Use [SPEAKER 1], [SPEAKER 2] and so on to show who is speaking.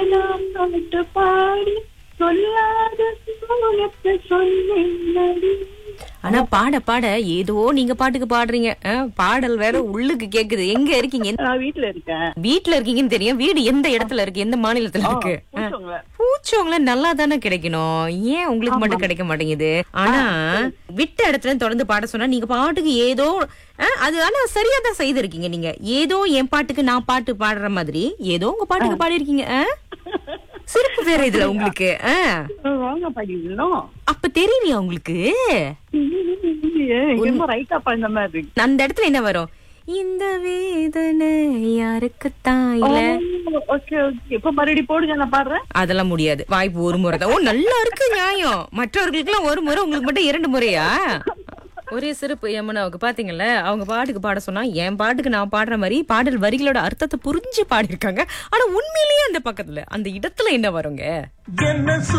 [SPEAKER 1] நான் பாட்டு பாடி சொல்லாத சோகத்தை சொன்னேன்
[SPEAKER 2] ஆனா பாட பாட ஏதோ நீங்க பாட்டுக்கு பாடுறீங்க ஆ, பாடல் வேற உள்ளுக்கு கேக்குது எங்க இருக்கீங்க எந்த-
[SPEAKER 1] நான் வீட்டுல இருக்கேன்
[SPEAKER 2] வீட்ல இருக்கீங்கன்னு தெரியும் வீடு எந்த இடத்துல இருக்கு எந்த மாநிலத்துல இருக்கு ஆ.
[SPEAKER 1] பூச்சோங்கள.
[SPEAKER 2] பூச்சவங்கள நல்லா தானே கிடைக்கணும் ஏன் உங்களுக்கு மட்டும் கிடைக்க மாட்டேங்குது ஆனா விட்ட இடத்துல தொடர்ந்து பாட சொன்னா நீங்க பாட்டுக்கு ஏதோ ஆ, அது ஆனா சரியா தான் செய்திருக்கீங்க நீங்க ஏதோ என் பாட்டுக்கு நான் பாட்டு பாடுற மாதிரி ஏதோ உங்க பாட்டுக்கு பாடி இருக்கீங்க சிறப்பு வேற இதுல உங்களுக்கு ஆ.
[SPEAKER 1] வாங்க படிக்கணும்
[SPEAKER 2] அப்ப தெரியலையா உங்களுக்கு
[SPEAKER 1] ரொம்ப ரைட்டா பண்ண மாதிரி இருக்கு
[SPEAKER 2] அந்த இடத்துல என்ன வரும் இந்த வேதனை யாருக்குத்தான் இல்ல
[SPEAKER 1] ஓகே ஓகே இப்ப மறுபடியும் போடுங்க நான் பாடுறேன்
[SPEAKER 2] அதெல்லாம் முடியாது வாய்ப்பு ஒரு முறை தான் ஓ நல்லா இருக்கு நியாயம் மற்றவர்களுக்கு எல்லாம் ஒரு முறை உங்களுக்கு மட்டும் இரண்டு முறையா ஒரே சிறப்பு யமுனாவுக்கு பாத்தீங்கல்ல அவங்க பாட்டுக்கு பாட சொன்னா என் பாட்டுக்கு நான் பாடுற மாதிரி பாடல் வரிகளோட அர்த்தத்தை புரிஞ்சு பாடியிருக்காங்க ஆனா உண்மையிலேயே அந்த பக்கத்துல அந்த இடத்துல என்ன வருங்க
[SPEAKER 3] என்ன